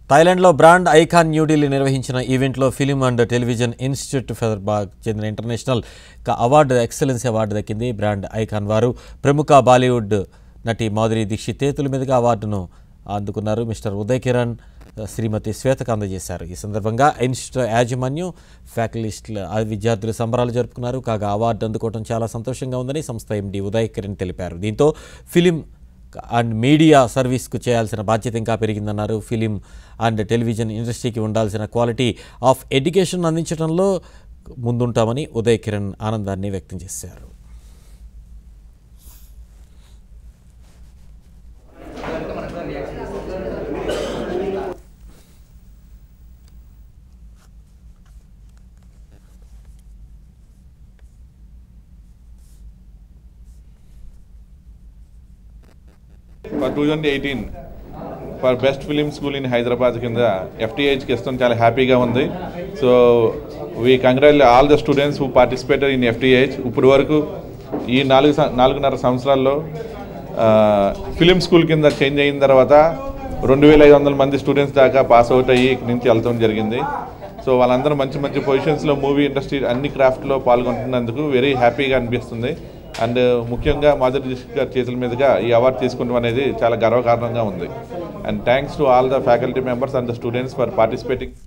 థాయిలాండ్లో brand icon New Delhi నిర్వహించిన ఈవెంట్లో film and television institute for బాగ్ చెందిన ఇంటర్నేషనల్ క- అవార్డు ఎక్సలెన్సీ అవార్డు దక్కింది బ్రాండ్ ఐకాన్ వారు ప్రముఖ బాలీవుడ్ నటి మాధురి దీక్షిత్ చేతుల మీదుగా అవార్డును అందుకున్నారు మిస్టర్ ఉదయ్ కిరణ్ శ్రీమతి శ్వేతకు అందజేశారు ఈ సందర్భంగా ఇన్స్టిట్యూట్ యాజమాన్యం ఫ్యాకలిస్టుల ఆ విద్యార్థులు సంబరాలు జరుపుకున్నారు కాగా అవార్డు అందుకోవడం చాలా సంతోషంగా ఉందని సంస్థ ఎండి ఉదయ్ కిరణ్ తెలిపారు దీంతో ఫిలిం అండ్ మీడియా సర్వీస్కు చేయాల్సిన బాధ్యత ఇంకా పెరిగిందన్నారు ఫిలిం అండ్ టెలివిజన్ ఇండస్ట్రీకి ఉండాల్సిన క్వాలిటీ ఆఫ్ ఎడ్యుకేషన్ అందించడంలో ముందుంటామని ఉదయ్ కిరణ్ ఆనందాన్ని వ్యక్తం చేశారు for two thousand eighteen for best film school in Hyderabad కింద ఎఫ్టీహెచ్కి ఇస్తాం చాలా హ్యాపీగా ఉంది so we congratulate all the students who participated in FTH ఇప్పుడు వరకు ఈ నాలుగు సం- నాలుగున్నర సంవత్సరాల్లో ఫిలిం స్కూల్ కింద చేంజ్ అయిన తర్వాత రెండు వేల ఐదు వందల మంది స్టూడెంట్స్ దాకా పాస్ అవుట్ అయ్యి ఇక్కడి నుంచి వెళ్తాం జరిగింది సో వాళ్ళందరూ మంచి మంచి పొజిషన్స్లో మూవీ ఇండస్ట్రీ అన్ని క్రాఫ్ట్లో పాల్గొంటున్నందుకు వెరీ హ్యాపీగా అనిపిస్తుంది అండ్ ముఖ్యంగా మాధురి దీక్షిత్ గారి చేతుల మీదుగా ఈ అవార్డు తీసుకోవడం అనేది చాలా గర్వకారణంగా ఉంది and thanks to all the faculty members and the students for participating